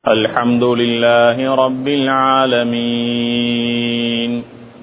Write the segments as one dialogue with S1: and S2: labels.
S1: الحمد لله رب العالمين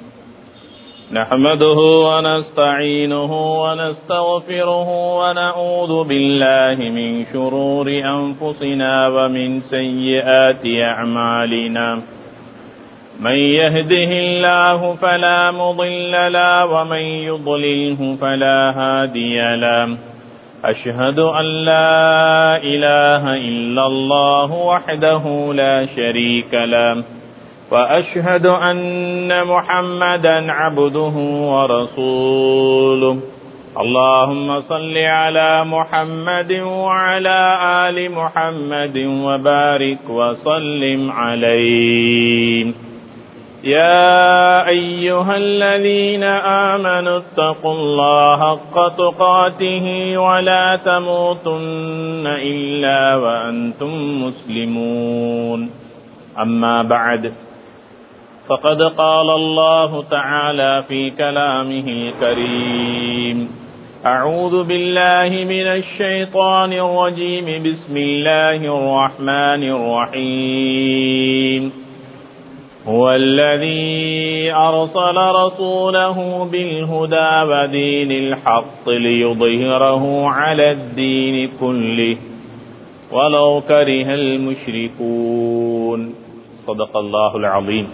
S1: نحمده ونستعينه ونستغفره ونعوذ بالله من شرور أنفسنا ومن سيئات أعمالنا من يهده الله فلا مضل له ومن يضلله فلا هادي له أشهد أن لا إله إلا الله وحده لا شريك له وأشهد أن محمدا عبده ورسوله اللهم صل على محمد وعلى آل محمد وبارك وسلم عليه يا أيها الذين آمنوا اتقوا الله حق تقاته ولا تموتن إلا وأنتم مسلمون أما بعد فقد قال الله تعالى في كلامه الكريم أعوذ بالله من الشيطان الرجيم بسم الله الرحمن الرحيم هو الذي أرسل رسوله بالهدى ودين الحق ليظهره على الدين كله ولو كره المشركون صدق الله العظيم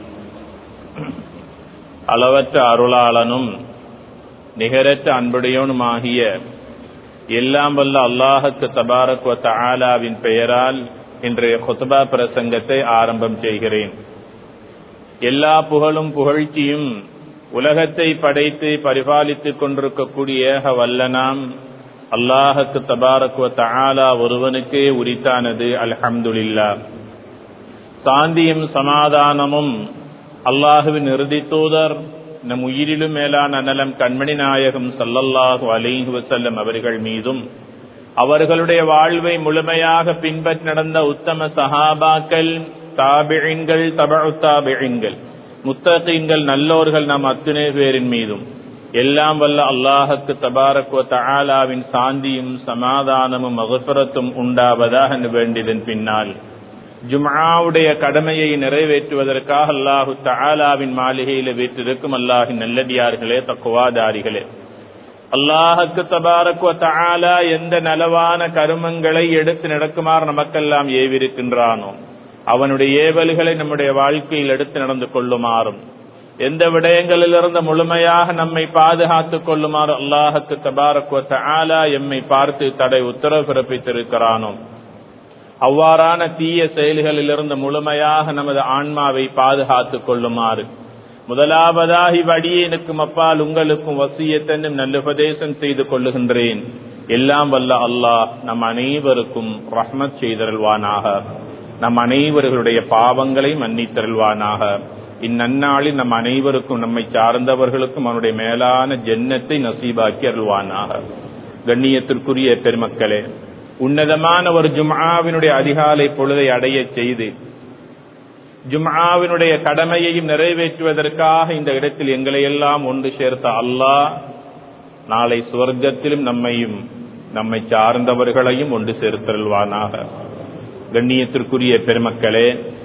S1: அளவற்ற அருளாளனும் நிகரற்ற அன்புடையவனுமாகிய எல்லாம் வல்ல அல்லாஹுக்கு தபாரக் ஆலாவின் பெயரால் இன்றைய கொத்தபா பிரசங்கத்தை ஆரம்பம் செய்கிறேன் எல்லா புகழும் புகழ்ச்சியும் உலகத்தை படைத்து பரிபாலித்துக் கொண்டிருக்கக்கூடிய வல்லனாம் அல்லாஹுக்கு தபாரக்குவ ஆலா ஒருவனுக்கே உரித்தானது அல்ஹம்துலில்லா சாந்தியும் சமாதானமும் அல்லாஹுவின் இறுதி தூதர் நம் உயிரிலும் மேலான அனலம் கண்மணி நாயகம் சல்லல்லாஹு அலிஹு வசல்லம் அவர்கள் மீதும் அவர்களுடைய வாழ்வை முழுமையாக பின்பற்றி நடந்த உத்தம சஹாபாக்கள் தாபிழின்கள் தபு தாபிழின்கள் முத்தகீன்கள் நல்லோர்கள் நம் அத்துணை பேரின் மீதும் எல்லாம் வல்ல அல்லாஹுக்கு தபாரக்குவ தஆலாவின் சாந்தியும் சமாதானமும் மகசுரத்தும் உண்டாவதாக வேண்டியதன் பின்னால் ஜும்ஆவுடைய கடமையை நிறைவேற்றுவதற்காக அல்லாஹு தஆலாவின் மாளிகையில் வீற்றிருக்கும் அல்லாஹின் நல்லடியார்களே தக்குவாதாரிகளே அல்லாஹுக்கு தபாரக்குவ தஆலா எந்த நலவான கருமங்களை எடுத்து நடக்குமாறு நமக்கெல்லாம் ஏவிருக்கின்றானோ அவனுடைய ஏவல்களை நம்முடைய வாழ்க்கையில் எடுத்து நடந்து கொள்ளுமாறும் எந்த விடயங்களிலிருந்து முழுமையாக நம்மை பாதுகாத்துக் கொள்ளுமாறு அல்லாஹுக்கு தபாரக்குவத்த ஆலா எம்மை பார்த்து தடை உத்தரவு பிறப்பித்திருக்கிறானோ அவ்வாறான தீய செயல்களிலிருந்து முழுமையாக நமது ஆன்மாவை பாதுகாத்துக் கொள்ளுமாறு முதலாவதாக இவ்வடியனுக்கும் அப்பால் உங்களுக்கும் வசியத்தன்னும் நல்லுபதேசம் செய்து கொள்ளுகின்றேன் எல்லாம் வல்ல அல்லாஹ் நம் அனைவருக்கும் ரஹ்மத் செய்தருள்வானாக நம் அனைவர்களுடைய பாவங்களை மன்னித்தருள்வானாக இந்நன்னாளில் நம் அனைவருக்கும் நம்மை சார்ந்தவர்களுக்கும் அவனுடைய மேலான ஜென்னத்தை நசீபாக்கி அருள்வானாக கண்ணியத்திற்குரிய பெருமக்களே உன்னதமான ஒரு ஜும்ஆவினுடைய அதிகாலை பொழுதை அடைய செய்து ஜும்ஆவினுடைய கடமையையும் நிறைவேற்றுவதற்காக இந்த இடத்தில் எங்களை எல்லாம் ஒன்று சேர்த்த அல்லாஹ் நாளை சுவர்க்கத்திலும் நம்மையும் நம்மை சார்ந்தவர்களையும் ஒன்று சேர்த்தருள்வானாக கண்ணியத்திற்குரிய பெருமக்களே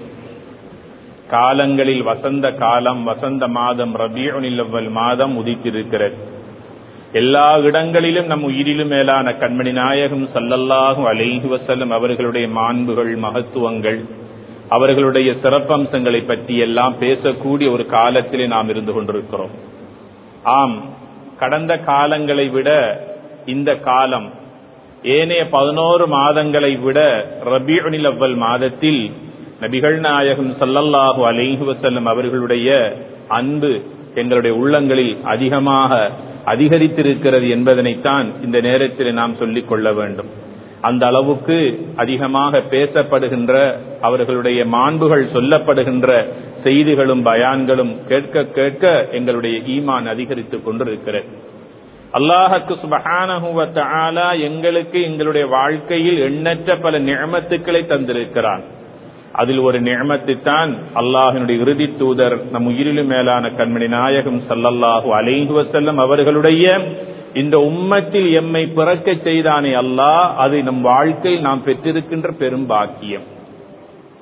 S1: காலங்களில் வசந்த காலம் வசந்த மாதம் ரபியுனில் மாதம் உதித்திருக்கிறது எல்லா இடங்களிலும் நம் உயிரிலும் மேலான கண்மணி நாயகம் சல்லல்லாகும் அலைஹி வசல்லம் அவர்களுடைய மாண்புகள் மகத்துவங்கள் அவர்களுடைய சிறப்பம்சங்களை பற்றி எல்லாம் பேசக்கூடிய ஒரு காலத்திலே நாம் இருந்து கொண்டிருக்கிறோம் ஆம் கடந்த காலங்களை விட இந்த காலம் ஏனைய பதினோரு மாதங்களை விட ரபியுனில் அவ்வல் மாதத்தில் நபிகள் நாயகம் சல்லல்லாஹு அலைஹி வசல்லம் அவர்களுடைய அன்பு எங்களுடைய உள்ளங்களில் அதிகமாக அதிகரித்திருக்கிறது என்பதனைத்தான் இந்த நேரத்தில் நாம் சொல்லிக் கொள்ள வேண்டும் அந்த அளவுக்கு அதிகமாக பேசப்படுகின்ற அவர்களுடைய மாண்புகள் சொல்லப்படுகின்ற செய்திகளும் பயான்களும் கேட்க கேட்க எங்களுடைய ஈமான் அதிகரித்துக் கொண்டிருக்கிறது அல்லாஹக்கு சுபஹானஹுவத்த ஆலா எங்களுக்கு எங்களுடைய வாழ்க்கையில் எண்ணற்ற பல நியமத்துக்களை தந்திருக்கிறான் அதில் ஒரு நியமத்தைத்தான் அல்லாஹினுடைய இறுதி தூதர் நம் உயிரிலும் மேலான கண்மணி நாயகம் சல்லல்லாஹு அலைஹி வசல்லம் அவர்களுடைய இந்த உம்மத்தில் எம்மை பிறக்க செய்தானே அல்லாஹ் அது நம் வாழ்க்கையில் நாம் பெற்றிருக்கின்ற பெரும் பாக்கியம்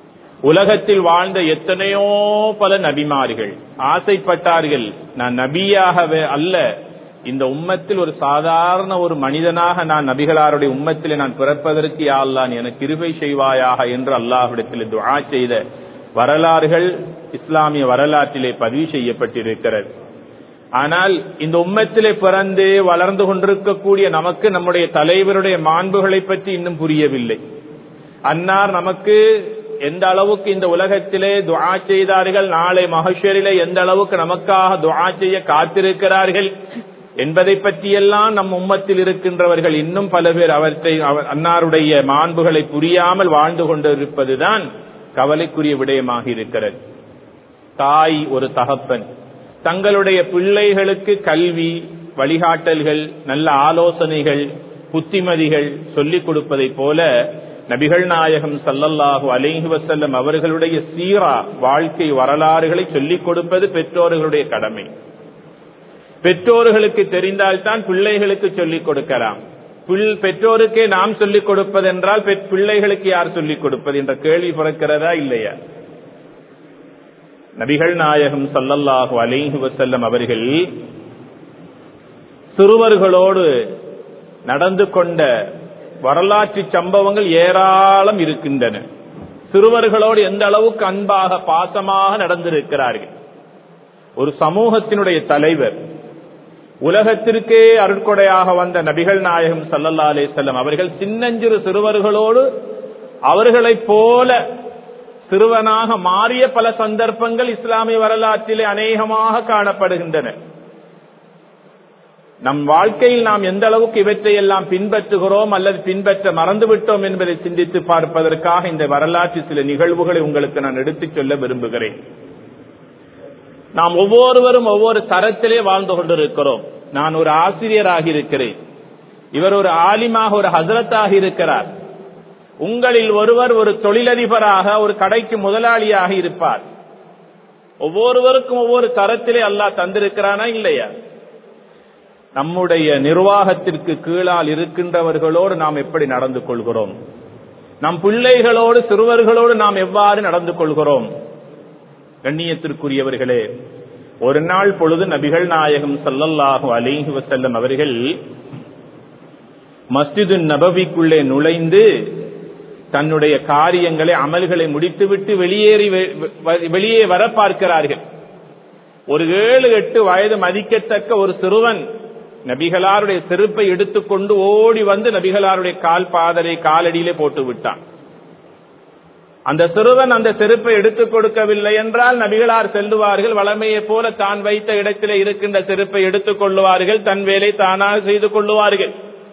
S1: உலகத்தில் வாழ்ந்த எத்தனையோ பல நபிமார்கள் ஆசைப்பட்டார்கள் நான் நபியாகவே அல்ல இந்த உம்மத்தில் ஒரு சாதாரண ஒரு மனிதனாக நான் நபிகளாருடைய உம்மத்தில் நான் பிறப்பதற்கு யாழ்லான் எனக்கு கிருபை செய்வாயாக என்று அல்லாஹ்விடத்தில் துஆ செய்த வரலாறுகள் இஸ்லாமிய வரலாற்றிலே பதிவு செய்யப்பட்டிருக்கிறது ஆனால் இந்த உம்மத்திலே பிறந்து வளர்ந்து கொண்டிருக்கக்கூடிய நமக்கு நம்முடைய தலைவருடைய மாண்புகளை பற்றி இன்னும் புரியவில்லை அன்னார் நமக்கு எந்த அளவுக்கு இந்த உலகத்திலே துஆ செய்தார்கள் நாளை மகஷரிலே எந்த அளவுக்கு நமக்காக துஆ செய்ய காத்திருக்கிறார்கள் என்பதை பற்றியெல்லாம் நம் உம்மத்தில் இருக்கின்றவர்கள் இன்னும் பல பேர் அவற்றை அன்னாருடைய மாண்புகளை புரியாமல் வாழ்ந்து கொண்டிருப்பதுதான் கவலைக்குரிய விடயமாக இருக்கிறது தாய் ஒரு தகப்பன் தங்களுடைய பிள்ளைகளுக்கு கல்வி வழிகாட்டல்கள் நல்ல ஆலோசனைகள் புத்திமதிகள் சொல்லிக் கொடுப்பதைப் போல நபிகள் நாயகம் சல்லல்லாஹு அலைஹி வசல்லம் அவர்களுடைய சீரா வாழ்க்கை வரலாறுகளை சொல்லிக் கொடுப்பது பெற்றோர்களுடைய கடமை பெற்றோர்களுக்கு தெரிந்தால்தான் பிள்ளைகளுக்கு சொல்லிக் கொடுக்கலாம் பெற்றோருக்கே நாம் சொல்லிக் கொடுப்பதென்றால் பிள்ளைகளுக்கு யார் சொல்லிக் கொடுப்பது என்ற கேள்வி பிறக்கிறதா இல்லையா நபிகள் நாயகம் சல்லல்லாஹு அலைஹி வசல்லம் அவர்கள் சிறுவர்களோடு நடந்து கொண்ட வரலாற்று சம்பவங்கள் ஏராளம் இருக்கின்றன சிறுவர்களோடு எந்த அளவுக்கு அன்பாக பாசமாக நடந்திருக்கிறார்கள் ஒரு சமூகத்தினுடைய தலைவர் உலகத்திற்கே அருட்கொடையாக வந்த நபிகள் நாயகம் சல்லல்லா அலிசல்லம் அவர்கள் சின்னஞ்சிறு சிறுவர்களோடு அவர்களைப் போல சிறுவனாக மாறிய பல சந்தர்ப்பங்கள் இஸ்லாமிய வரலாற்றிலே அநேகமாக காணப்படுகின்றன நம் வாழ்க்கையில் நாம் எந்த அளவுக்கு இவற்றை எல்லாம் பின்பற்றுகிறோம் அல்லது பின்பற்ற மறந்துவிட்டோம் என்பதை சிந்தித்து பார்ப்பதற்காக இந்த வரலாற்று சில நிகழ்வுகளை உங்களுக்கு நான் எடுத்துச் சொல்ல விரும்புகிறேன் நாம் ஒவ்வொருவரும் ஒவ்வொரு தரத்திலே வாழ்ந்து கொண்டிருக்கிறோம் நான் ஒரு ஆசிரியராக இருக்கிறேன் இவர் ஒரு ஆலிமாக ஒரு ஹசரத்தாக இருக்கிறார் உங்களில் ஒருவர் ஒரு தொழிலதிபராக ஒரு கடைக்கு முதலாளியாக இருப்பார் ஒவ்வொருவருக்கும் ஒவ்வொரு தரத்திலே அல்லாஹ் தந்திருக்கிறானா இல்லையா நம்முடைய நிர்வாகத்திற்கு கீழால் இருக்கின்றவர்களோடு நாம் எப்படி நடந்து கொள்கிறோம் நம் பிள்ளைகளோடு சிறுவர்களோடு நாம் எவ்வாறு நடந்து கொள்கிறோம் கண்ணியத்திற்குரியவர்களே ஒரு நாள் பொழுது நபிகள் நாயகம் சல்லல்லாஹு அலிஹி வசல்லம் அவர்கள் மஸ்ஜிது நபவிக்குள்ளே நுழைந்து தன்னுடைய காரியங்களை அமல்களை முடித்துவிட்டு வெளியேறி வெளியே வர பார்க்கிறார்கள் ஒரு ஏழு எட்டு வயது மதிக்கத்தக்க ஒரு சிறுவன் நபிகளாருடைய செருப்பை எடுத்துக்கொண்டு ஓடி வந்து நபிகளாருடைய கால் பாதரை காலடியிலே போட்டு விட்டான் அந்த சிறுவன் அந்த செருப்பை எடுத்துக் கொடுக்கவில்லை என்றால் நபிகளார் செல்லுவார்கள் வளமையை போல தான் வைத்த இடத்திலே இருக்கின்ற செருப்பை எடுத்துக் கொள்ளுவார்கள் தன் வேலை தானாக செய்து கொள்ளுவார்கள்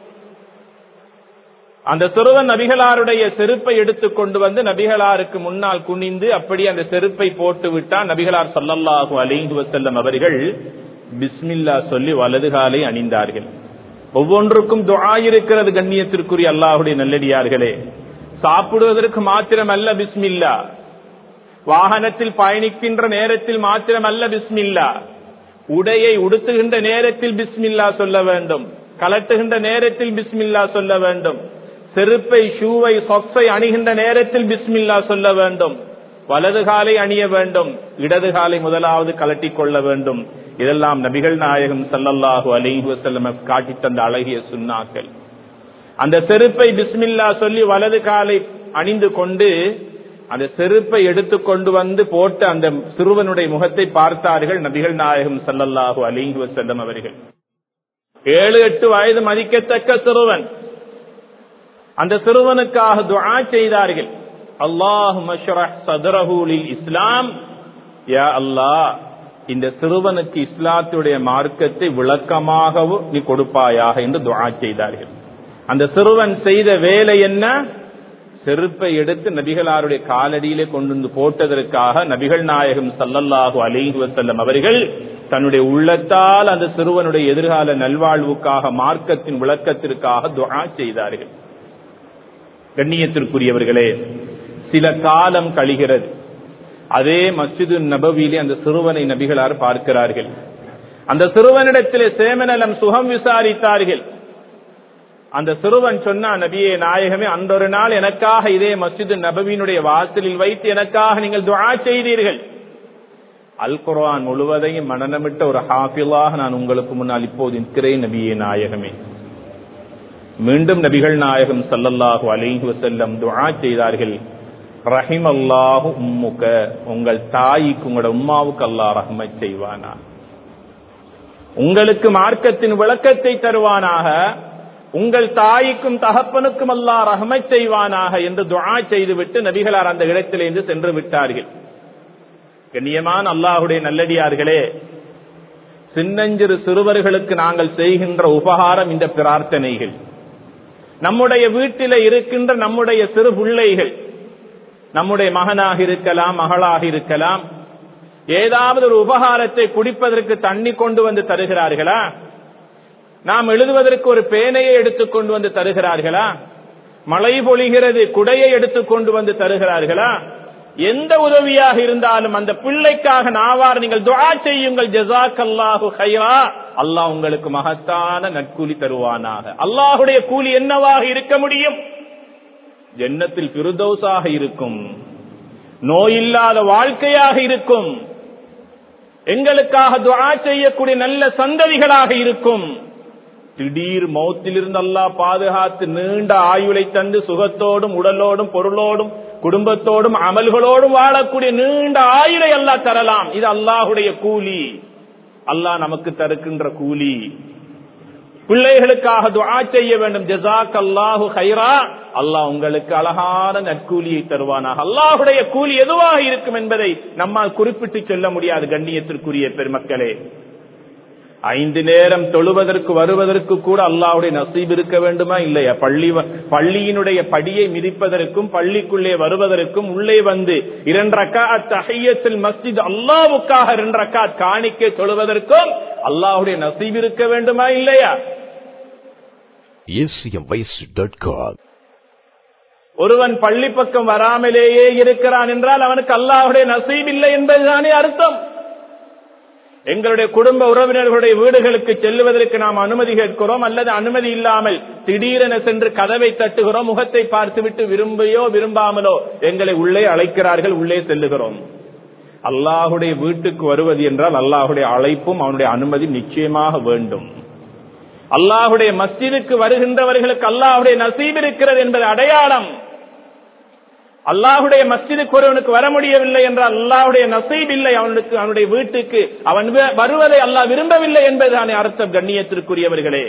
S1: அந்த சிறுவன் நபிகளாருடைய செருப்பை எடுத்துக் கொண்டு வந்து நபிகளாருக்கு முன்னால் குனிந்து அப்படி அந்த செருப்பை போட்டு விட்டான் நபிகளார் சல்லல்லாஹு அலிங்கு வசல்லம் அவர்கள் பிஸ்மில்லா சொல்லி வலது காலை அணிந்தார்கள் ஒவ்வொன்றுக்கும் துஆ இருக்கிறது கண்ணியத்திற்குரிய அல்லாஹுடைய நல்லடியார்களே சாப்பிடுவதற்கு மாத்திரம் அல்ல பிஸ்மில்லா வாகனத்தில் பயணிக்கின்ற நேரத்தில் மாத்திரம் அல்ல பிஸ்மில்லா உடையை உடுத்துகின்ற நேரத்தில் பிஸ்மில்லா சொல்ல வேண்டும் கலட்டுகின்ற நேரத்தில் பிஸ்மில்லா சொல்ல வேண்டும் செருப்பை ஷூவை சொக்ஸை அணிகின்ற நேரத்தில் பிஸ்மில்லா சொல்ல வேண்டும் வலது காலை அணிய வேண்டும் இடது காலை முதலாவது கலட்டிக் கொள்ள வேண்டும் இதெல்லாம் நபிகள் நாயகம் சல்லல்லாஹு அலைஹி வஸல்லம் காட்டி தந்த அழகிய சுண்ணாக்கள் அந்த செருப்பை பிஸ்மில்லா சொல்லி வலது காலை அணிந்து கொண்டு அந்த செருப்பை எடுத்து கொண்டு வந்து போட்டு அந்த சிறுவனுடைய முகத்தை பார்த்தார்கள் நபிகள் நாயகம் சல்லல்லாஹு அலைஹி வஸல்லம் அவர்கள் ஏழு எட்டு வயது மதிக்கத்தக்க சிறுவன் அந்த சிறுவனுக்காக துஆ செய்தார்கள் அல்லாஹ் சதுரஹூலில் இஸ்லாம் யா அல்லாஹ் இந்த சிறுவனுக்கு இஸ்லாத்துடைய மார்க்கத்தை விளக்கமாகவும் நீ கொடுப்பாயாக என்று துஆ செய்தார்கள் அந்த சிறுவன் செய்த வேலை என்ன செருப்பை எடுத்து நபிகளாருடைய காலடியிலே கொண்டு வந்து போட்டதற்காக நபிகள் நாயகம் சல்லல்லாஹு அலைஹி வஸல்லம் அவர்கள் தன்னுடைய உள்ளத்தால் அந்த சிறுவனுடைய எதிர்கால நல்வாழ்வுக்காக மார்க்கத்தின் விளக்கத்திற்காக துஆ செய்தார்கள் கண்ணியத்திற்குரியவர்களே சில காலம் கழிகிறது அதே மஸ்ஜிது நபவியிலே அந்த சிறுவனை நபிகளார் பார்க்கிறார்கள் அந்த சிறுவனிடத்திலே சேமநலம் சுகம் விசாரித்தார்கள் அந்த சிறுவன் சொன்னா நபியே நாயகமே அந்த ஒரு நாள் எனக்காக இதே மஸ்ஜிது நபவியினுடைய வாசலில் வைத்து எனக்காக நீங்கள் துஆ செய்தீர்கள் அல் குர்ஆன் முழுவதையும் மனநமிட்ட ஒரு ஹாஃபிலாக நான் உங்களுக்கு முன்னால் இப்போது நிற்கிறேன் நபியே நாயகமே மீண்டும் நபிகள் நாயகம் சல்லல்லாஹு அலைஹி வஸல்லம் துஆ செய்தார்கள் ரஹிம் அல்லாஹு உம்முக உங்கள் தாய்க்கு உங்களோட உம்மாவுக்கு அல்லாஹ் ரஹ்மத் செய்வானா உங்களுக்கு மார்க்கத்தின் விளக்கத்தை தருவானாக உங்கள் தாய்க்கும் தகப்பனுக்கும் அல்லாஹ் ரஹ்மத் செய்வானாக என்று துஆ செய்துவிட்டு நபிகளார் அந்த இடத்திலிருந்து சென்று விட்டார்கள் கண்ணியமான அல்லாஹுடைய நல்லடியார்களே சின்னஞ்சிறு சிறுவர்களுக்கு நாங்கள் செய்கின்ற உபகாரம் இந்த பிரார்த்தனைகள் நம்முடைய வீட்டில இருக்கின்ற நம்முடைய சிறு பிள்ளைகள் நம்முடைய மகனாக இருக்கலாம் மகளாக இருக்கலாம் ஏதாவது ஒரு உபகாரத்தை குடிப்பதற்கு தண்ணி கொண்டு வந்து தருகிறார்களா நாம் எழுதுவதற்கு ஒரு பேனையை எடுத்துக் கொண்டு வந்து தருகிறார்களா மழை பொழிகிறது குடையை எடுத்துக் கொண்டு வந்து தருகிறார்களா எந்த உதவியாக இருந்தாலும் அந்த பிள்ளைக்காக நாவார் நீங்கள் துஆ செய்யுங்கள் ஜசாக் அல்லாஹு ஹைரா அல்லாஹ் உங்களுக்கு மகத்தான நற்கூலி தருவானாக அல்லாஹுடைய கூலி என்னவாக இருக்க முடியும் ஜன்னத்தில் பிருதௌசாக இருக்கும் நோயில்லாத வாழ்க்கையாக இருக்கும் எங்களுக்காக துஆ செய்யக்கூடிய நல்ல சந்ததிகளாக இருக்கும் திடீர் மௌத்திலிருந்து அல்லாஹ் பாதுகாத்து நீண்ட ஆயுளை தந்து சுகத்தோடும் உடலோடும் பொருளோடும் குடும்பத்தோடும் அமல்களோடும் வாழக்கூடிய நீண்ட ஆயுளை அல்லாஹ் தரலாம் இது அல்லாஹுடைய கூலி அல்லாஹ் நமக்கு தருக்கின்ற கூலி பிள்ளைகளுக்காக துஆ செய்ய வேண்டும் ஜசாக் அல்லாஹு ஹைரா அல்லாஹ் உங்களுக்கு அழகான நற்கூலியை தருவானாக அல்லாஹுடைய கூலி எதுவாக இருக்கும் என்பதை நம்மால் குறிப்பிட்டு சொல்ல முடியாது கண்ணியத்திற்குரிய பெருமக்களே ஐந்து நேரம் தொழுவதற்கு வருவதற்கு கூட அல்லாஹ்வுடைய நசீப் இருக்க வேண்டுமா இல்லையா பள்ளி பள்ளியினுடைய படியை மிதிப்பதற்கும் பள்ளிக்குள்ளே வருவதற்கும் உள்ளே வந்து இரண்டு ரக்காத் தஹியத்தில் மஸ்ஜித் அல்லாஹ்வுக்காக இரண்டு ரக்காத் காணிக்கை தொழுவதற்கும் அல்லாஹ்வுடைய நசீப் இருக்க வேண்டுமா இல்லையா
S2: acmvoice.com
S1: ஒருவன் பள்ளி பக்கம் வராமலேயே இருக்கிறான் என்றால் அவனுக்கு அல்லாஹ்வுடைய நசீப் இல்லை என்பதுதானே அர்த்தம் எங்களுடைய குடும்ப உறவினர்களுடைய வீடுகளுக்கு செல்லுவதற்கு நாம் அனுமதி கேட்கிறோம் அல்லது அனுமதி இல்லாமல் திடீரென சென்று கதவை தட்டுகிறோம் முகத்தை பார்த்துவிட்டு விரும்பியோ விரும்பாமலோ எங்களை உள்ளே அழைக்கிறார்கள் உள்ளே செல்லுகிறோம் அல்லாஹுடைய வீட்டுக்கு வருவது என்றால் அல்லாஹுடைய அழைப்பும் அவனுடைய அனுமதி நிச்சயமாக வேண்டும் அல்லாஹுடைய மஸ்ஜிதுக்கு வருகின்றவர்களுக்கு அல்லாஹுடைய நசீப் இருக்கிறது என்பது அடையாளம் அல்லாஹுடைய மஸ்ஜிதுக்கு ஒருவனுக்கு வர முடியவில்லை என்றால் அல்லாஹுடைய நசீப் இல்லை அவனுக்கு அவனுடைய வீட்டுக்கு அவன் வ- வருவதை அல்லாஹ் விரும்பவில்லை என்பதுதானே அர்த்தம் கண்ணியத்திற்குரியவர்களே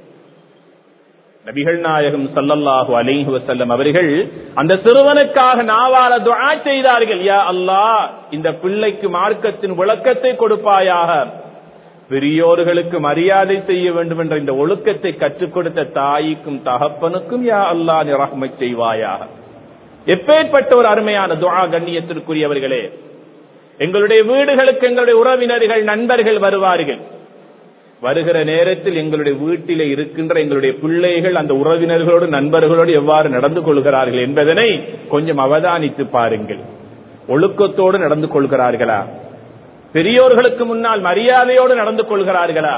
S1: நபிகள் நாயகம் ஸல்லல்லாஹு அலைஹி வஸல்லம் அவர்கள் அந்த சிறுவனுக்காக நாவால துஆ செய்தார்கள் யா அல்லாஹ் இந்த பிள்ளைக்கு மார்க்கத்தின் விளக்கத்தை கொடுப்பாயாக பெரியோர்களுக்கு மரியாதை செய்ய வேண்டும் என்ற இந்த ஒழுக்கத்தை கற்றுக் கொடுத்த தாய்க்கும் தகப்பனுக்கும் யா அல்லாஹ் நீ ரஹ்மத் செய்வாயாக எப்பேற்பட்ட ஒரு அருமையான துஆ கண்ணியத்திற்குரியவர்களே எங்களுடைய வீடுகளுக்கு எங்களுடைய உறவினர்கள் நண்பர்கள் வருவார்கள் வருகிற நேரத்தில் எங்களுடைய வீட்டிலே இருக்கின்ற எங்களுடைய பிள்ளைகள் அந்த உறவினர்களோடு நண்பர்களோடு எவ்வாறு நடந்து கொள்கிறார்கள் என்பதனை கொஞ்சம் அவதானித்து பாருங்கள் ஒழுக்கத்தோடு நடந்து கொள்கிறார்களா பெரியோர்களுக்கு முன்னால் மரியாதையோடு நடந்து கொள்கிறார்களா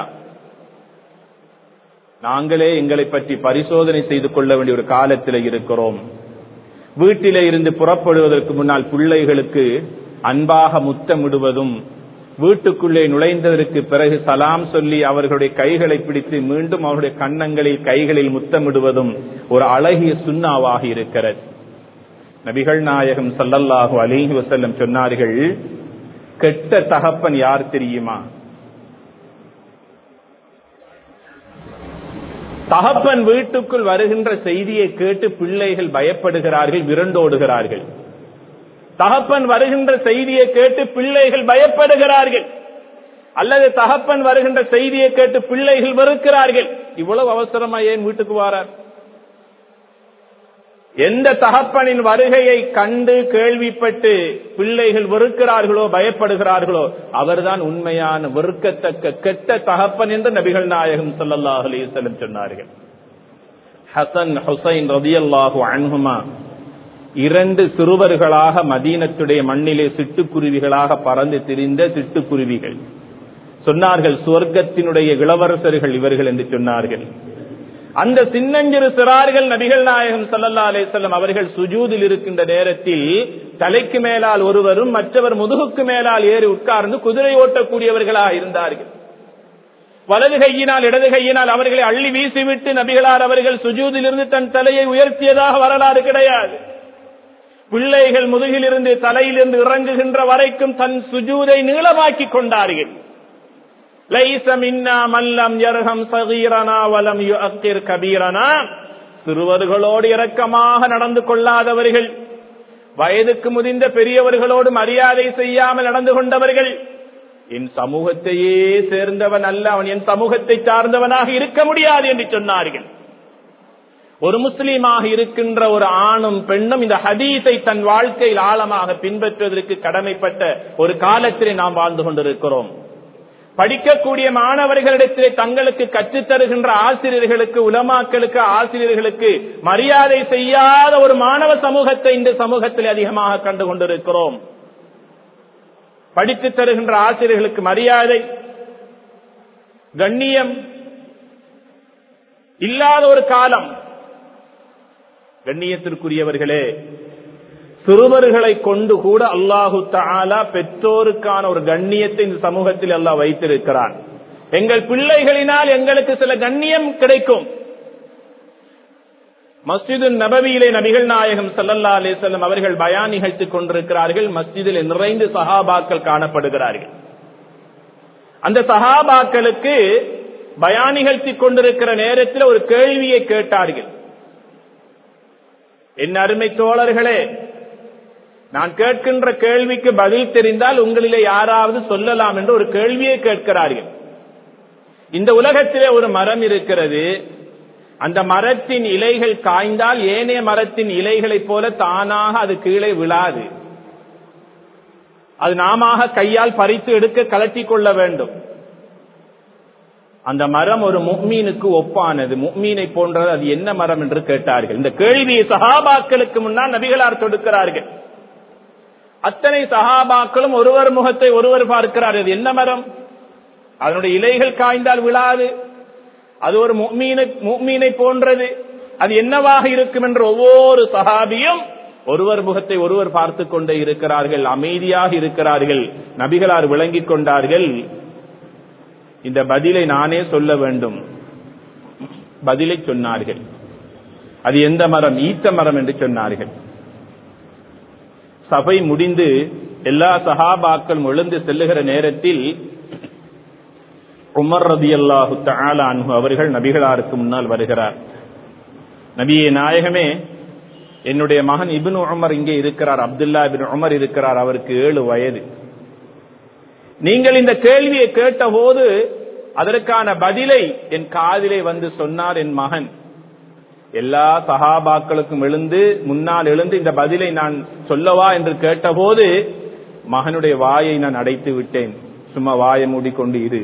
S1: நாங்களே எங்களை பற்றி பரிசோதனை செய்து கொள்ள வேண்டிய ஒரு காலத்தில் இருக்கிறோம் வீட்டிலே இருந்து புறப்படுவதற்கு முன்னால் பிள்ளைகளுக்கு அன்பாக முத்தமிடுவதும் வீட்டுக்குள்ளே நுழைந்ததற்கு பிறகு சலாம் சொல்லி அவர்களுடைய கைகளை பிடித்து மீண்டும் அவருடைய கன்னங்களில் கைகளில் முத்தமிடுவதும் ஒரு அழகிய சுண்ணாவாக இருக்கிறது நபிகள் நாயகம் ஸல்லல்லாஹு அலைஹி வஸல்லம் சொன்னார்கள் கெட்ட தகப்பன் யார் தெரியுமா தகப்பன் வீட்டுக்குள் வருகின்ற செய்தியை கேட்டு பிள்ளைகள் பயப்படுகிறார்கள் விரண்டோடுகிறார்கள் தகப்பன் வருகின்ற செய்தியை கேட்டு பிள்ளைகள் பயப்படுகிறார்கள் அல்லது தகப்பன் வருகின்ற செய்தியை கேட்டு பிள்ளைகள் வெறுக்கிறார்கள் இவ்வளவு அவசரமா ஏன் வீட்டுக்கு வாரார் எந்த தகப்பனின் வருகையை கண்டு கேள்விப்பட்டு பிள்ளைகள் வெறுக்கிறார்களோ பயப்படுகிறார்களோ அவர்தான் உண்மையான வெறுக்கத்தக்க கெட்ட தகப்பன் என்று நபிகள் நாயகம் ஸல்லல்லாஹு அலைஹி வஸல்லம் சொன்னார்கள் ஹசன் ஹுசைன் ரதியல்லாஹு அன்ஹுமா இரண்டு சிறுவர்களாக மதீனத்துடைய மண்ணிலே சிட்டுக்குருவிகளாக பறந்து திரிந்த சிட்டுக்குருவிகள் சொன்னார்கள் சுவர்க்கத்தினுடைய இளவரசர்கள் இவர்கள் என்று சொன்னார்கள் அந்த சின்னஞ்சிறு சிறார்கள் நபிகள் நாயகம் சல்லல்லா அலிசல்லம் அவர்கள் சுஜூதில் இருக்கின்ற நேரத்தில் தலைக்கு மேலால் ஒருவரும் மற்றவர் முதுகுக்கு மேலால் ஏறி உட்கார்ந்து குதிரை ஓட்டக்கூடியவர்களாக இருந்தார்கள் வலது கையினால் இடது கையினால் அவர்களை அள்ளி வீசிவிட்டு நபிகளார் அவர்கள் சுஜூதிலிருந்து தன் தலையை உயர்த்தியதாக வரலாறு கிடையாது பிள்ளைகள் முதுகிலிருந்து தலையிலிருந்து இறங்குகின்ற வரைக்கும் தன் சுஜூதை நீளமாக்கி கொண்டார்கள் லைச மின்னா மல்லம் யர்ஹம் சகீரனா வலம் யுஅக்கிர் கபீரனா சிறுவர்களோடு இரக்கமாக நடந்து கொள்ளாதவர்கள் வயதுக்கு முதிர்ந்த பெரியவர்களோடு மரியாதை செய்யாமல் நடந்து கொண்டவர்கள் என் சமூகத்தையே சேர்ந்தவன் அல்ல அவன் என் சமூகத்தை சார்ந்தவனாக இருக்க முடியாது என்று சொன்னார்கள் ஒரு முஸ்லீமாக இருக்கின்ற ஒரு ஆணும் பெண்ணும் இந்த ஹதீஸை தன் வாழ்க்கையில் ஆழமாக பின்பற்றுவதற்கு கடமைப்பட்ட ஒரு காலத்திலே நாம் வாழ்ந்து கொண்டிருக்கிறோம் படிக்கக்கூடிய மாணவர்களிடத்திலே தங்களுக்கு கற்றுத்தருகின்ற ஆசிரியர்களுக்கு உலமாக்களுக்கு ஆசிரியர்களுக்கு மரியாதை செய்யாத ஒரு மாணவ சமூகத்தை இந்த சமூகத்தில் அதிகமாக கண்டு கொண்டிருக்கிறோம் படித்து தருகின்ற ஆசிரியர்களுக்கு மரியாதை கண்ணியம் இல்லாத ஒரு காலம் கண்ணியத்திற்குரியவர்களே சிறுவர்களை கொண்டு கூட அல்லாஹு தாலா பெற்றோருக்கான ஒரு கண்ணியத்தை இந்த சமூகத்தில் அல்லாஹ் வைத்திருக்கிறான் எங்கள் பிள்ளைகளினால் எங்களுக்கு சில கண்ணியம் கிடைக்கும் மஸ்ஜிது நபவியிலே நபிகள் நாயகம் சல்லல்லா அலிசல்லம் அவர்கள் பயான் நிகழ்த்திக் கொண்டிருக்கிறார்கள் மஸ்ஜிதில் நிறைந்து சஹாபாக்கள் காணப்படுகிறார்கள் அந்த சஹாபாக்களுக்கு பயான் நிகழ்த்தி கொண்டிருக்கிற நேரத்தில் ஒரு கேள்வியை கேட்டார்கள் என் அருமை தோழர்களே நான் கேட்கின்ற கேள்விக்கு பதில் தெரிந்தால் உங்களிலே யாராவது சொல்லலாம் என்று ஒரு கேள்வியை கேட்கிறார்கள் இந்த உலகத்திலே ஒரு மரம் இருக்கிறது அந்த மரத்தின் இலைகள் காய்ந்தால் ஏனைய மரத்தின் இலைகளைப் போல தானாக அது கீழே விழாது அது நாம கையால் பறித்து எடுக்க கலட்டி கொள்ள வேண்டும் அந்த மரம் ஒரு முக்மீனுக்கு ஒப்பானது முக்மீனை போன்றது அது என்ன மரம் என்று கேட்டார்கள் இந்த கேள்வியை சஹாபாக்களுக்கு முன்னால் நபிகளார் தொடுக்கிறார்கள் அத்தனை சஹாபாக்களும் ஒருவர் முகத்தை ஒருவர் பார்க்கிறார் அது என்ன மரம் அதனுடைய இலைகள் காய்ந்தால் விழாது அது ஒரு மீனை போன்றது அது என்னவாக இருக்கும் என்று ஒவ்வொரு சஹாபியும் ஒருவர் முகத்தை ஒருவர் பார்த்து கொண்டே இருக்கிறார்கள் அமைதியாக இருக்கிறார்கள் நபிகளார் விளங்கிக் கொண்டார்கள் இந்த பதிலை நானே சொல்ல வேண்டும் பதிலை சொன்னார்கள் அது எந்த மரம் ஈத்த மரம் என்று சொன்னார்கள் சபை முடிந்து எல்லா சஹாபாக்களும் எழுந்து செல்லுகிற நேரத்தில் உமர் ரதி அல்லாஹு அன்ஹு அவர்கள் நபிகளாருக்கு முன்னால் வருகிறார் நபியே நாயகமே என்னுடைய மகன் இபின் உமர் இங்கே இருக்கிறார் அப்துல்லா இபின் உமர் இருக்கிறார் அவருக்கு ஏழு வயது நீங்கள் இந்த கேள்வியை கேட்டபோது அதற்கான பதிலை என் காதிலே வந்து சொன்னார் என் மகன் எல்லா சகாபாக்களுக்கும் எழுந்து முன்னால் எழுந்து இந்த பதிலை நான் சொல்லவா என்று கேட்டபோது மகனுடைய வாயை நான் அடைத்து விட்டேன் சும்மா வாயை மூடிக்கொண்டு இரு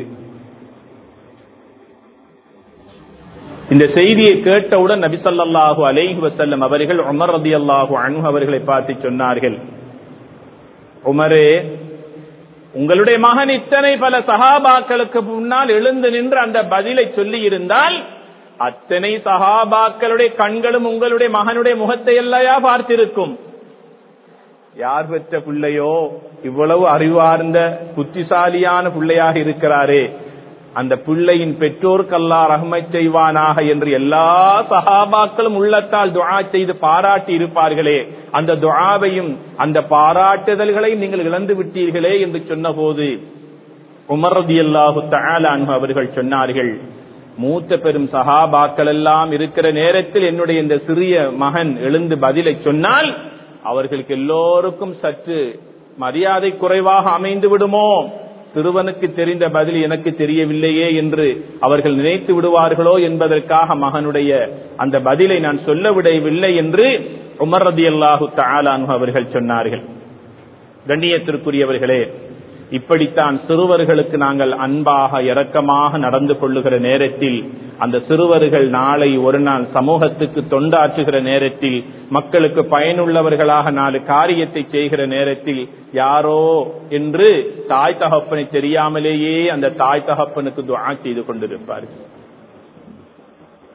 S1: இந்த செய்தியை கேட்டவுடன் நபிசல்லாஹு அலைஹி வசல்லம் அவர்கள் உமர் ரதி அல்லாஹு அனு அவர்களை பார்த்து சொன்னார்கள் உமரே உங்களுடைய மகன் இத்தனை பல சகாபாக்களுக்கு முன்னால் எழுந்து நின்று அந்த பதிலை சொல்லி இருந்தால் அத்தனை சகாபாக்களுடைய கண்களும் உங்களுடைய மகனுடைய முகத்தை எல்லையா பார்த்திருக்கும் யார் பெற்ற பிள்ளையோ இவ்வளவு அறிவார்ந்த புத்திசாலியான பிள்ளையாக இருக்கிறாரே அந்த பிள்ளையின் பெற்றோர்க்கல்லா ரஹ்மை செய்வானாக என்று எல்லா சஹாபாக்களும் உள்ளத்தால் துஆ செய்து பாராட்டி இருப்பார்களே அந்த துஆவையும் அந்த பாராட்டுதல்களையும் நீங்கள் இழந்து விட்டீர்களே என்று சொன்னபோது உமர் ரதியல்லாஹு தஆலா அன்ஹு அவர்கள் சொன்னார்கள் மூத்த பெரும் சஹாபாக்கள் எல்லாம் இருக்கிற நேரத்தில் என்னுடைய இந்த சிறிய மகன் எழுந்து பதிலை சொன்னால் அவர்களுக்கு எல்லோருக்கும் சற்று மரியாதை குறைவாக அமைந்து விடுமோ சிறுவனுக்கு தெரிந்த பதில் எனக்கு தெரியவில்லையே என்று அவர்கள் நினைத்து விடுவார்களோ என்பதற்காக மகனுடைய அந்த பதிலை நான் சொல்ல விடவில்லை என்று உமர் ரதி அல்லாஹு தாலானு அவர்கள் சொன்னார்கள் கண்ணியத்திற்குரியவர்களே இப்படித்தான் சிறுவர்களுக்கு நாங்கள் அன்பாக இரக்கமாக நடந்து கொள்ளுகிற நேரத்தில் அந்த சிறுவர்கள் நாளை ஒரு நாள் சமூகத்துக்கு தொண்டாற்றுகிற நேரத்தில் மக்களுக்கு பயனுள்ளவர்களாக நாலு காரியத்தை செய்கிற நேரத்தில் யாரோ என்று தாய் தகப்பனை தெரியாமலேயே அந்த தாய் தகப்பனுக்கு துவா செய்து கொண்டிருப்பார்கள்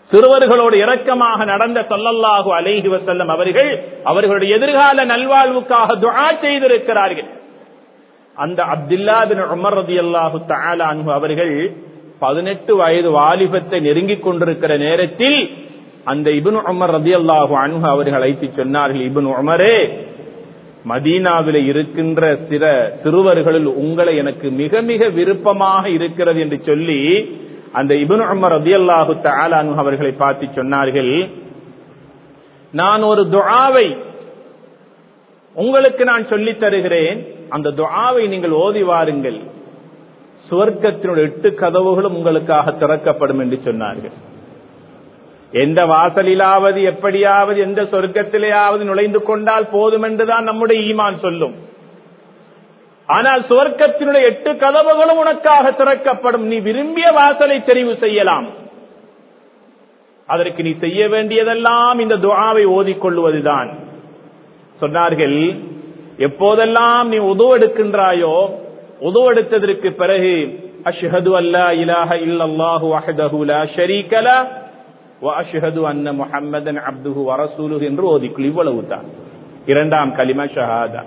S1: சிறுவர்களோடு இரக்கமாக நடந்த சொல்லல்லாஹு அலைஹி வசல்லம் அவர்கள் அவர்களுடைய எதிர்கால நல்வாழ்வுக்காக துஆ செய்திருக்கிறார்கள் அந்த அப்துல்லா பின் உமர் ரதியல்லாஹு தஆலா அன்ஹு அவர்கள் பதினெட்டு வயது வாலிபத்தை நெருங்கிக் கொண்டிருக்கிற நேரத்தில் அந்த இப்னு உமர் ரதியல்லாஹு அன்ஹு அவர்கள் அழைத்து சொன்னார்கள் இப்னு உமரே மதீனாவில் இருக்கின்ற சில சிறுவர்களில் உங்களை எனக்கு மிக மிக விருப்பமாக இருக்கிறது என்று சொல்லி அந்த இபுன் உமர் ரதியல்லாஹு தஆலானு அவர்களை பார்த்து சொன்னார்கள் நான் ஒரு துஆவை உங்களுக்கு நான் சொல்லித் தருகிறேன் அந்த துஆவை நீங்கள் ஓதி வாருங்கள் சுவர்க்கத்தினுடைய எட்டு கதவுகளும் உங்களுக்காக திறக்கப்படும் என்று சொன்னார்கள் எந்த வாசலிலாவது எப்படியாவது எந்த சொர்க்கத்திலேயாவது நுழைந்து கொண்டால் போதும் என்றுதான் நம்முடைய ஈமான் சொல்லும் ஆனால் சுவர்க்கத்தினுடைய எட்டு கதவுகளும் உனக்காக திறக்கப்படும் நீ விரும்பிய வாசலை தெரிவு செய்யலாம் அதற்கு நீ செய்ய வேண்டியதெல்லாம் இந்த துஆவை ஓதிக்கொள்வதுதான் சொன்னார்கள் எப்போதெல்லாம் நீ உதவெடுக்கின்றாயோ உதவெடுத்ததற்கு பிறகு அஷ்ஹது அல்லா இலாஹ இல்லல்லாஹு வஹ்தஹு லா ஷரீக லஹ் வஅஷ்ஹது அன்ன முஹம்மதன் அப்துஹு வரசூலுஹு என்று ஓதிக்குள் இவ்வளவு தான் இரண்டாம் கலிமா ஷஹாதா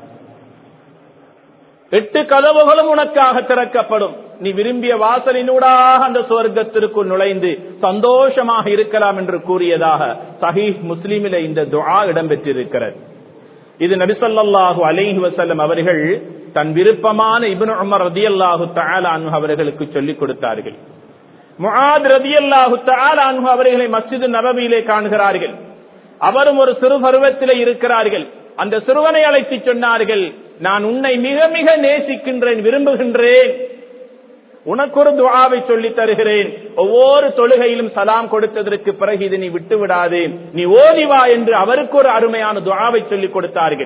S1: எட்டு கதவுகளும் உனக்காக திறக்கப்படும் நீ விரும்பிய வாசலினூடாக அந்த சுவர்க்கத்திற்குள் நுழைந்து சந்தோஷமாக இருக்கலாம் என்று கூறியதாக சஹீஹ் முஸ்லிமில இந்த துஆ இடம்பெற்றிருக்கிறது இது நபிசல்லாஹு அலைஹி வசல்லம் அவர்கள் தன் விருப்பமான இப்னு உமர் ரதியல்லாஹு தஆலா அன்ஹு அவர்களுக்கு சொல்லிக் கொடுத்தார்கள் முஆத் ரதியல்லாஹு தஆலா அன்ஹு அவர்களை மஸ்ஜித் நபவியிலே காண்கிறார்கள் அவரும் ஒரு சிறு பருவத்திலே இருக்கிறார்கள் அந்த சிறுவனை அழைத்து சொன்னார்கள் நான் உன்னை மிக மிக நேசிக்கின்றேன் விரும்புகின்றேன் உனக்கு ஒரு துவாவை சொல்லி தருகிறேன் ஒவ்வொரு தொழுகையிலும் சலாம் கொடுத்ததற்கு பிறகு இதை நீ விட்டு விடாதே நீ ஓதிவா என்று அவருக்கு ஒரு அருமையான துவாவை சொல்லிக் கொடுத்தார்கள்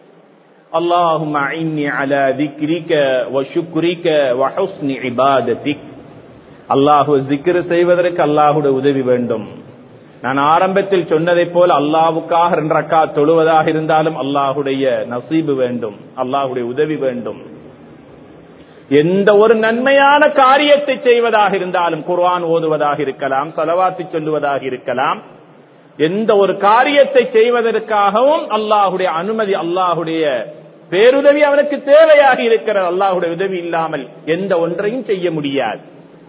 S1: اللهم أعني على ذكرك وشكرك وحسن عبادتك அல்லாஹு ஜிக்ரு செய்வதற்கு அல்லாஹுடைய உதவி வேண்டும் நான் ஆரம்பத்தில் சொன்னதை போல அல்லாவுக்காக ரெண்டு ரக்கா தொழுவதாக இருந்தாலும் அல்லாஹுடைய நசீபு வேண்டும் அல்லாஹுடைய உதவி வேண்டும் எந்த ஒரு நன்மையான காரியத்தை செய்வதாக இருந்தாலும் குர்ஆன் ஓதுவதாக இருக்கலாம் சலவாத்து சொல்லுவதாக இருக்கலாம் எந்த ஒரு காரியத்தை செய்வதற்காகவும் அல்லாஹுடைய அனுமதி அல்லாஹுடைய பேருதவி அவனுக்கு தேவையாக இருக்கிறது அல்லாஹுடைய உதவி இல்லாமல் எந்த ஒன்றையும் செய்ய முடியாது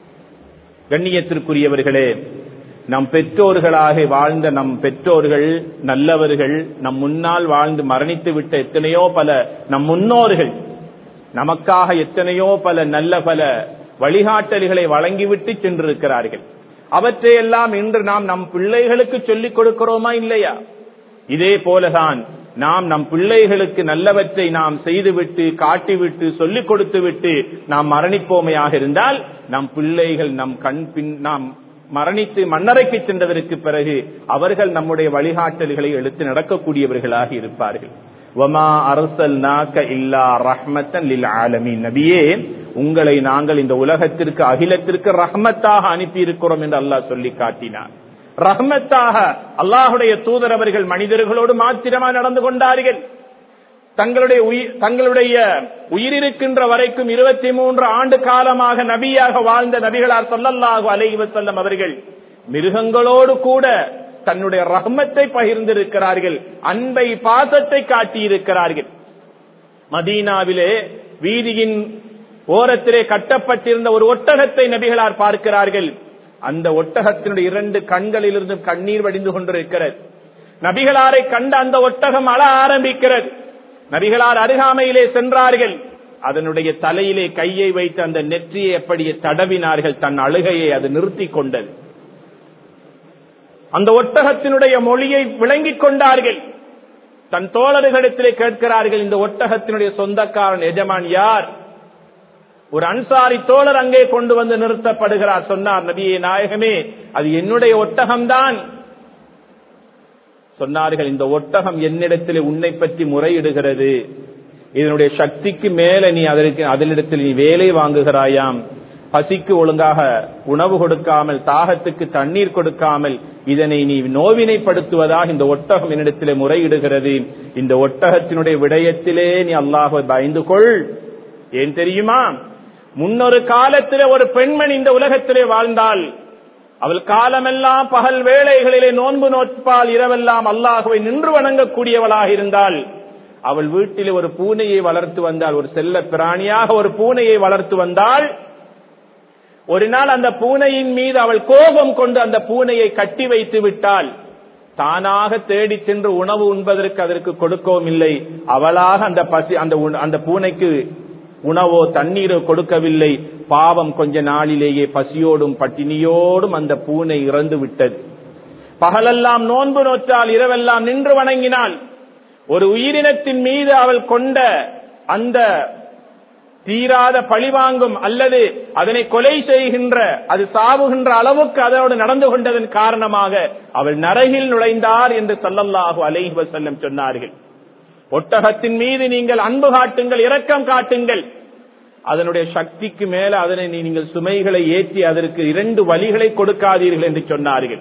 S1: கண்ணியத்திற்குரியவர்களே நம் பெற்றோர்களாக வாழ்ந்த நம் பெற்றோர்கள் நல்லவர்கள் நம் முன்னால் வாழ்ந்து மரணித்து விட்ட எத்தனையோ பல நம் முன்னோர்கள் நமக்காக எத்தனையோ பல நல்ல பல வழிகாட்டல்களை வழங்கிவிட்டு சென்றிருக்கிறார்கள் அவற்றையெல்லாம் இன்று நாம் நம் பிள்ளைகளுக்கு சொல்லிக் கொடுக்கிறோமா இல்லையா இதே போலதான் நாம் நம் பிள்ளைகளுக்கு நல்லவற்றை நாம் செய்துவிட்டு காட்டிவிட்டு சொல்லிக் கொடுத்து விட்டு நாம் மரணிப்போமையாக இருந்தால் நம் பிள்ளைகள் நம் கண் பின் நாம் மரணித்து மன்னரைக்கு சென்றதற்கு பிறகு அவர்கள் நம்முடைய வழிகாட்டல்களை எடுத்து நடக்கக்கூடியவர்களாக இருப்பார்கள் வமா அரசல் நாக்க இல்லா ரஹ்மத்தன் லில் ஆலமீன் நபியே உங்களை நாங்கள் இந்த உலகத்திற்கு அகிலத்திற்கு ரஹ்மத்தாக அனுப்பி இருக்கிறோம் என்று அல்லாஹ் சொல்லி காட்டினார் ரஹ்மத்தாக அல்லாஹுடைய தூதர் அவர்கள் மனிதர்களோடு மாத்திரமா நடந்து கொண்டார்கள் தங்களுடைய உயிர் தங்களுடைய உயிரிருக்கின்ற வரைக்கும் இருபத்தி மூன்று ஆண்டு காலமாக நபியாக வாழ்ந்த நபிகளார் சொல்லல்லாஹு அலைஹி வஸல்லம் அவர்கள் மிருகங்களோடு கூட தன்னுடைய ரஹ்மத்தை பகிர்ந்திருக்கிறார்கள் அன்பை பாசத்தை காட்டியிருக்கிறார்கள் மதீனாவிலே வீதியின் ஓரத்திலே கட்டப்பட்டிருந்த ஒரு ஒட்டகத்தை நபிகளார் பார்க்கிறார்கள் அந்த ஒட்டகத்தினுடைய இரண்டு கண்களிலிருந்து கண்ணீர் வடிந்து கொண்டிருக்கிறது நபிகளாரை கண்ட அந்த ஒட்டகம் அழ ஆரம்பிக்கிறது நபிகளார் அருகாமையிலே சென்றார்கள் அதனுடைய தலையிலே கையை வைத்து அந்த நெற்றியை அப்படியே தடவினார்கள் தன் அழுகையை அது நிறுத்தி கொண்டது அந்த ஒட்டகத்தினுடைய மொழியை விளங்கிக் கொண்டார்கள் தன் தோழர்களிடத்திலே கேட்கிறார்கள் இந்த ஒட்டகத்தினுடைய சொந்தக்காரன் எஜமான் யார் ஒரு அன்சாரி தோழர் அங்கே கொண்டு வந்து நிறுத்தப்படுகிறார் சொன்னார் நபியே நாயகமே அது என்னுடைய ஒட்டகம்தான் சொன்னார்கள் இந்த ஒட்டகம் என்னிடத்தில் உன்னை பற்றி முறையிடுகிறது இதனுடைய சக்திக்கு மேல நீ அதற்கு அதனிடத்தில் நீ வேலை வாங்குகிறாயாம் பசிக்கு ஒழுங்காக உணவு கொடுக்காமல் தாகத்துக்கு தண்ணீர் கொடுக்காமல் இதனை நீ நோவினைப்படுத்துவதாக இந்த ஒட்டகம் என்னிடத்திலே முறையிடுகிறது இந்த ஒட்டகத்தினுடைய விடயத்திலே நீ அல்லாஹை பயந்து கொள் ஏன் தெரியுமா முன்னொரு காலத்திலே ஒரு பெண்மணி இந்த உலகத்திலே வாழ்ந்தால் அவள் காலமெல்லாம் பகல் வேளைகளிலே நோன்பு நோட்பால் இரவெல்லாம் அல்லாஹுவை நின்று வணங்கக்கூடியவளாக இருந்தால் அவள் வீட்டில் ஒரு பூனையை வளர்த்து வந்தால் ஒரு செல்ல பிராணியாக ஒரு பூனையை வளர்த்து வந்தால் ஒரு நாள் அந்த பூனையின் மீது அவள் கோபம் கொண்டு அந்த பூனையை கட்டி வைத்து விட்டால் தானாக தேடி சென்று உணவு உண்பதற்கு அதற்கு கொடுக்கவும் இல்லை அவளாக அந்த பசி அந்த உண- அந்த பூனைக்கு உணவோ தண்ணீரோ கொடுக்கவில்லை பாவம் கொஞ்ச நாளிலேயே பசியோடும் பட்டினியோடும் அந்த பூனை இறந்து விட்டது பகலெல்லாம் நோன்பு நோற்றால் இரவெல்லாம் நின்று வணங்கினாள் ஒரு உயிரினத்தின் மீது அவள் கொண்ட அந்த தீராத பழிவாங்கும் அல்லது அதனை கொலை செய்கின்ற அது சாவுகின்ற அளவுக்கு அதோடு நடந்து கொண்டதன் காரணமாக அவள் நரகில் நுழைந்தார் என்று சல்லல்லாஹு அலைஹி வஸல்லம் சொன்னார்கள் ஒட்டகத்தின் மீது நீங்கள் அன்பு காட்டுங்கள் இரக்கம் காட்டுங்கள் அதனுடைய சக்திக்கு மேல அதனை நீங்கள் சுமைகளை ஏற்றி அதற்கு இரண்டு வழிகளை கொடுக்காதீர்கள் என்று சொன்னார்கள்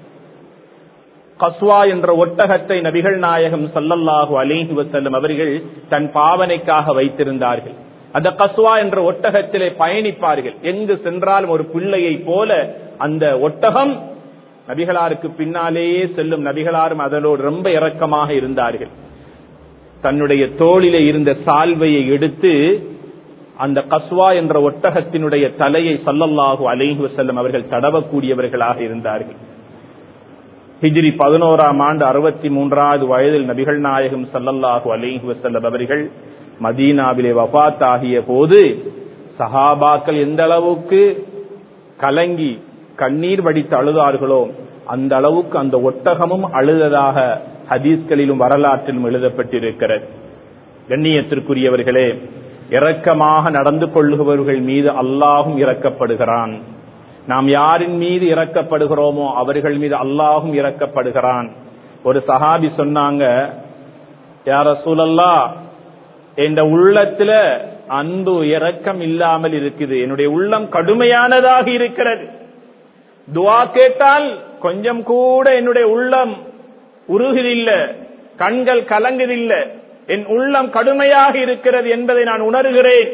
S1: கஸ்வா என்ற ஒட்டகத்தை நபிகள் நாயகம் சல்லல்லாஹு அலைஹி வஸல்லம் அவர்கள் தன் பாவனைக்காக வைத்திருந்தார்கள் அந்த கஸ்வா என்ற ஒட்டகத்திலே பயணிப்பார்கள் எங்கு சென்றாலும் ஒரு பிள்ளையை போல அந்த ஒட்டகம் நபிகளாருக்கு பின்னாலேயே செல்லும் நபிகளாரும் அதனோடு ரொம்ப இரக்கமாக இருந்தார்கள் தன்னுடைய தோளிலே இருந்த சால்வையை எடுத்து அந்த கஸ்வா என்ற ஒட்டகத்தினுடைய தலையை சல்லல்லாஹு அலைஹி வஸல்லம் அவர்கள் தடவக்கூடியவர்களாக இருந்தார்கள் ஹிஜ்ரி பதினோராம் ஆண்டு அறுபத்தி மூன்றாவது வயதில் நபிகள் நாயகம் சல்லல்லாஹு அலைஹி வஸல்லம் அவர்கள் மதீனாவிலே வஃபாத் ஆகிய போது சஹாபாக்கள் எந்த அளவுக்கு கலங்கி கண்ணீர் வடித்து அழுதார்களோ அந்த அளவுக்கு அந்த ஒட்டகமும் அழுததாக ஹதீஸ்களிலும் வரலாற்றிலும் எழுதப்பட்டிருக்கிறது கண்ணியத்திற்குரியவர்களே இரக்கமாக நடந்து கொள்ளுபவர்கள் மீது அல்லாஹும் இரக்கப்படுகிறான் நாம் யாரின் மீது இரக்கப்படுகிறோமோ அவர்கள் மீது அல்லாஹும் இரக்கப்படுகிறான் ஒரு சஹாபி சொன்னாங்க யார சூழல்லா என் உள்ளத்துல அன்பு இரக்கம் இல்லாமல் இருக்குது என்னுடைய உள்ளம் கடுமையானதாக இருக்கிறது துவா கேட்டால் கொஞ்சம் கூட என்னுடைய உள்ளம் உருகுதில்ல கண்கள் கலங்குதில்ல என் உள்ளம் கடுமையாக இருக்கிறது என்பதை நான் உணர்கிறேன்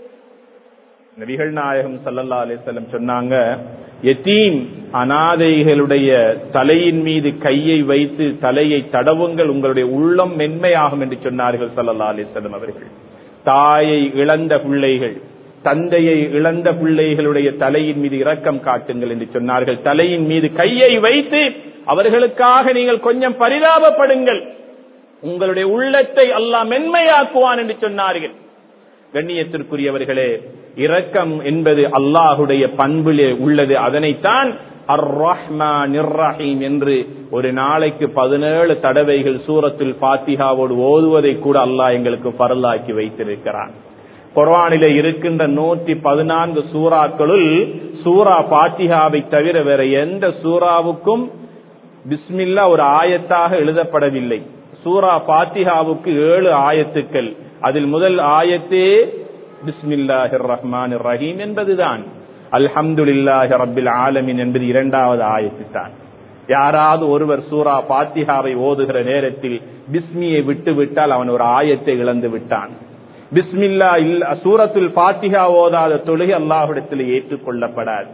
S1: நபிகள் நாயகம் சல்லல்லா அலிசல்லம் சொன்னாங்க எத்தீம் அனாதைகளுடைய தலையின் மீது கையை வைத்து தலையை தடவுங்கள் உங்களுடைய உள்ளம் மென்மையாகும் என்று சொன்னார்கள் சல்லல்லா அலிசல்லம் அவர்கள் தாயை இழந்த பிள்ளைகள் தந்தையை இழந்த பிள்ளைகளுடைய தலையின் மீது இரக்கம் காட்டுங்கள் என்று சொன்னார்கள் தலையின் மீது கையை வைத்து அவர்களுக்காக நீங்கள் கொஞ்சம் பரிதாபப்படுங்கள் உங்களுடைய உள்ளத்தை அல்லாஹ் மென்மையாக்குவான் என்று சொன்னார்கள் கண்ணியத்திற்குரியவர்களே இரக்கம் என்பது அல்லாஹுடைய பண்பிலே உள்ளது அதனைத்தான் அர் ரஹ்மான் ரஹீம் என்று ஒரு நாளைக்கு பதினேழு தடவைகள் சூரத்தில் பாத்திகாவோடு ஓதுவதை கூட அல்லாஹ் எங்களுக்கு பரலாக்கி வைத்திருக்கிறான் குர்ஆனிலே இருக்கின்ற நூற்றி பதினான்கு சூறாக்களுள் சூரா பாத்திகாவை தவிர வேற எந்த சூறாவுக்கும் பிஸ்மில்லா ஒரு ஆயத்தாக எழுதப்படவில்லை சூரா பாத்திகாவுக்கு ஏழு ஆயத்துக்கள் அதில் முதல் ஆயத்தே பிஸ்மில்லாஹிர் ரஹ்மான் ரஹீம் என்பதுதான் அல்ஹம்துலில்லாஹி ரப்பில் ஆலமின் என்பது இரண்டாவது ஆயத்து தான் யாராவது ஒருவர் சூரா பாத்திகாவை ஓதுகிற நேரத்தில் பிஸ்மியை விட்டு விட்டால் அவன் ஒரு ஆயத்தை இழந்து விட்டான் பிஸ்மில்லா இல்ல சூரத்துல் பாத்திகா ஓதாத தொழுகை அல்லாஹ்விடத்தில் ஏற்றுக்கொள்ளப்படாது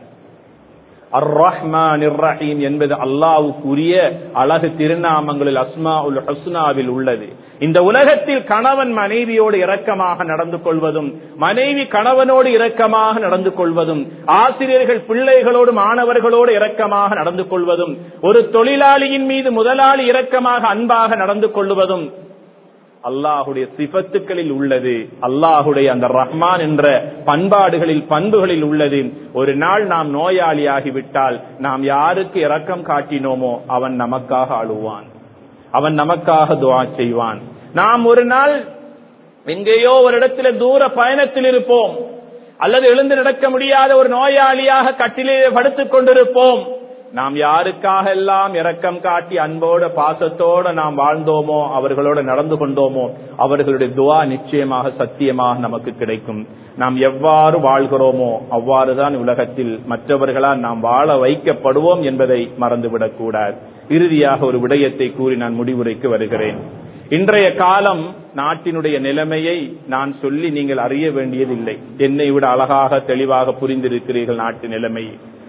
S1: அர் ரஹ்மான் ரஹீம் என்பது அல்லாவுக்குரிய அழகு திருநாமங்களில் அஸ்மா உல் ஹஸ்னாவில் உள்ளது இந்த உலகத்தில் கணவன் மனைவியோடு இரக்கமாக நடந்து கொள்வதும் மனைவி கணவனோடு இரக்கமாக நடந்து கொள்வதும் ஆசிரியர்கள் பிள்ளைகளோடு மாணவர்களோடு இரக்கமாக நடந்து கொள்வதும் ஒரு தொழிலாளியின் மீது முதலாளி இரக்கமாக அன்பாக நடந்து கொள்வதும் அல்லாஹுடைய சிபத்துக்களில் உள்ளது அல்லாஹுடைய அந்த ரஹ்மான் என்ற பண்பாடுகளில் பண்புகளில் உள்ளது ஒரு நாள் நாம் நோயாளியாகிவிட்டால் நாம் யாருக்கு இரக்கம் காட்டினோமோ அவன் நமக்காக அழுவான் அவன் நமக்காக துவா செய்வான் நாம் ஒரு நாள் எங்கேயோ ஒரு இடத்துல தூர பயணத்தில் இருப்போம் அல்லது எழுந்து நடக்க முடியாத ஒரு நோயாளியாக கட்டிலே படுத்துக் கொண்டிருப்போம் நாம் யாருக்காக எல்லாம் இரக்கம் காட்டி அன்போட பாசத்தோட நாம் வாழ்ந்தோமோ அவர்களோட நடந்து கொண்டோமோ அவர்களுடைய துவா நிச்சயமாக சத்தியமாக நமக்கு கிடைக்கும் நாம் எவ்வாறு வாழ்கிறோமோ அவ்வாறுதான் உலகத்தில் மற்றவர்களால் நாம் வாழ வைக்கப்படுவோம் என்பதை மறந்துவிடக் கூடாது இறுதியாக ஒரு விடயத்தை கூறி நான் முடிவுரைக்கு வருகிறேன் இன்றைய காலம் நாட்டினுடைய நிலைமையை நான் சொல்லி நீங்கள் அறிய வேண்டியதில்லை என்னை விட அழகாக தெளிவாக புரிந்திருக்கிறீர்கள் நாட்டு நிலைமையை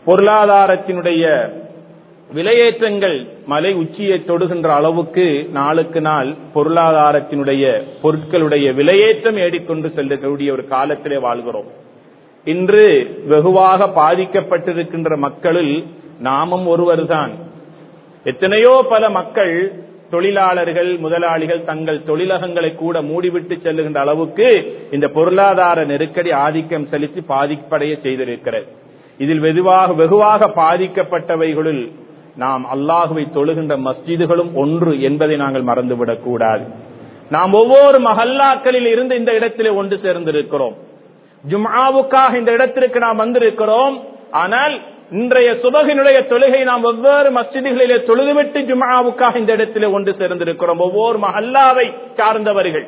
S1: பொருளாதாரத்தினுடைய விலையேற்றங்கள் மலை உச்சியை தொடுகின்ற அளவுக்கு நாளுக்கு நாள் பொருளாதாரத்தினுடைய பொருட்களுடைய விலையேற்றம் ஏடிக்கொண்டு செல்லக்கூடிய ஒரு காலத்திலே வாழ்கிறோம் இன்று வெகுவாக பாதிக்கப்பட்டிருக்கின்ற மக்களில் நாமும் ஒருவர்தான் எத்தனையோ பல மக்கள் தொழிலாளர்கள் முதலாளிகள் தங்கள் தொழிலகங்களை கூட மூடிவிட்டு செல்லுகின்ற அளவுக்கு இந்த பொருளாதார நெருக்கடி ஆதிக்கம் செலுத்தி பாதிப்படைய செய்திருக்கிறது இதில் வெகுவாக வெகுவாக பாதிக்கப்பட்டவைகளில் நாம் அல்லாஹுவை தொழுகின்ற மஸ்ஜிதுகளும் ஒன்று என்பதை நாங்கள் மறந்துவிடக் கூடாது நாம் ஒவ்வொரு மஹல்லாக்களில் இருந்து இந்த இடத்திலே ஒன்று சேர்ந்திருக்கிறோம் ஜும்ஆவுக்காக இந்த இடத்திற்கு நாம் வந்திருக்கிறோம் ஆனால் இன்றைய சுபகினுடைய தொழுகை நாம் வெவ்வேறு மஸ்ஜிதுகளிலே தொழுதுவிட்டு ஜும்ஆவுக்காக இந்த இடத்திலே ஒன்று சேர்ந்திருக்கிறோம் ஒவ்வொரு மஹல்லாவை சார்ந்தவர்கள்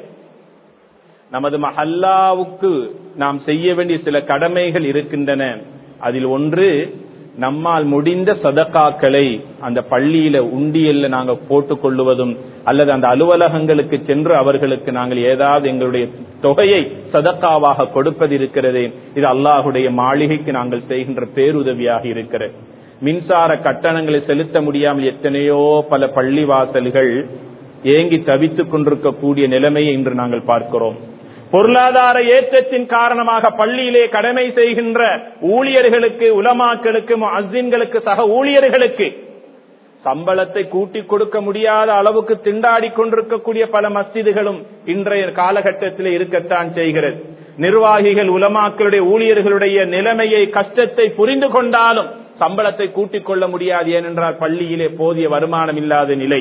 S1: நமது மஹல்லாவுக்கு நாம் செய்ய வேண்டிய சில கடமைகள் இருக்கின்றன அதில் ஒன்று நம்மால் முடிந்த சதக்காக்களை அந்த பள்ளியில உண்டியல்ல நாங்க போட்டுக் கொள்ளுவதும் அல்லது அந்த அலுவலகங்களுக்கு சென்று அவர்களுக்கு நாங்கள் ஏதாவது எங்களுடைய தொகையை சதக்காவாக கொடுப்பது இருக்கிறது இது அல்லாஹுடைய மாளிகைக்கு நாங்கள் செய்கின்ற பேருதவியாக இருக்கிறது மின்சார கட்டணங்களை செலுத்த முடியாமல் எத்தனையோ பல பள்ளிவாசல்கள் ஏங்கி தவித்துக் கொண்டிருக்கக்கூடிய நிலைமையை இன்று நாங்கள் பார்க்கிறோம் பொருளாதார ஏற்றத்தின் காரணமாக பள்ளியிலே கடமை செய்கின்ற ஊழியர்களுக்கு உலமாக்களுக்கு அசின்களுக்கு சக ஊழியர்களுக்கு சம்பளத்தை கூட்டி கொடுக்க முடியாத அளவுக்கு திண்டாடி கொண்டிருக்கக்கூடிய பல மஸ்ஜிதுகளும் இன்றைய காலகட்டத்தில் இருக்கத்தான் செய்கிறது நிர்வாகிகள் உலமாக்களுடைய ஊழியர்களுடைய நிலைமையை கஷ்டத்தை புரிந்து கொண்டாலும் சம்பளத்தை கூட்டிக் கொள்ள முடியாது ஏனென்றால் பள்ளியிலே போதிய வருமானம் இல்லாத நிலை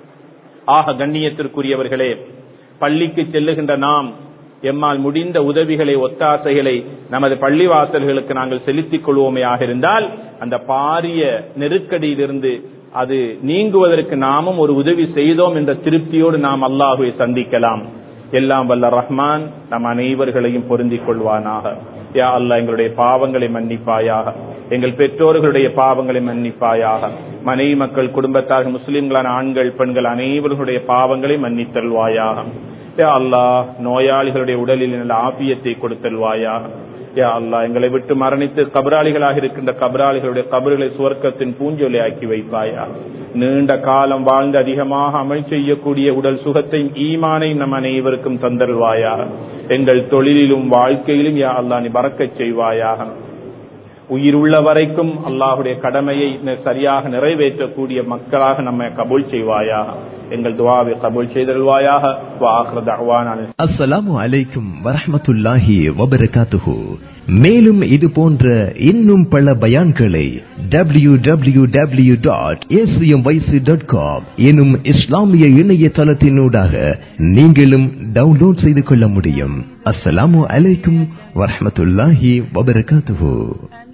S1: ஆக கண்ணியத்திற்குரியவர்களே பள்ளிக்கு செல்லுகின்ற நாம் எம்மால் முடிந்த உதவிகளை ஒத்தாசைகளை நமது பள்ளிவாசல்களுக்கு நாங்கள் செலுத்திக் கொள்வோமையாக இருந்தால் அந்த பாரிய நெருக்கடியிலிருந்து அது நீங்குவதற்கு நாமும் ஒரு உதவி செய்தோம் என்ற திருப்தியோடு நாம் அல்லாஹுவை சந்திக்கலாம் எல்லாம் வல்ல ரஹ்மான் நம் அனைவர்களையும் பொருந்திக் கொள்வானாக யா அல்லா எங்களுடைய பாவங்களை மன்னிப்பாயாக எங்கள் பெற்றோர்களுடைய பாவங்களை மன்னிப்பாயாக மனைவி மக்கள் குடும்பத்தார் முஸ்லிம்களான ஆண்கள் பெண்கள் அனைவர்களுடைய பாவங்களை மன்னித்தல்வாயாக யா அல்லா நோயாளிகளுடைய உடலில் நல்ல ஆபியத்தை கொடுத்தல்வாயாக யா அல்லா எங்களை விட்டு மரணித்து கபராளிகளாக இருக்கின்ற கபராளிகளுடைய கபர்களை சுவர்க்கத்தின் பூஞ்சொலை ஆக்கி வைப்பாயா நீண்ட காலம் வாழ்ந்து அதிகமாக அமல் செய்யக்கூடிய உடல் சுகத்தையும் ஈமானையும் நம் அனைவருக்கும் தந்தல்வாயா எங்கள் தொழிலிலும் வாழ்க்கையிலும் யா அல்லா நீ பறக்கச் செய்வாயாக உயிர் உள்ள வரைக்கும் அல்லாஹுடைய கடமையை சரியாக நிறைவேற்றக்கூடிய மக்களாக நம்மை கபூல் செய்வாயாக எங்கள் துவாவை கபூல் செய்தல்வாயாக
S2: அஸ்ஸலாமு அலைக்கும் வரஹமத்துல்லாஹி வபரகாத்துஹு மேலும் இது போன்ற இன்னும் பல பயான்களை W W W dot ACM YC dot com எனும் இஸ்லாமிய இணையதளத்தினூடாக நீங்களும் டவுன்லோட் செய்து கொள்ள முடியும் அஸ்ஸலாமு அலைக்கும் வரஹமத்துல்லாஹி வபரகாத்துஹு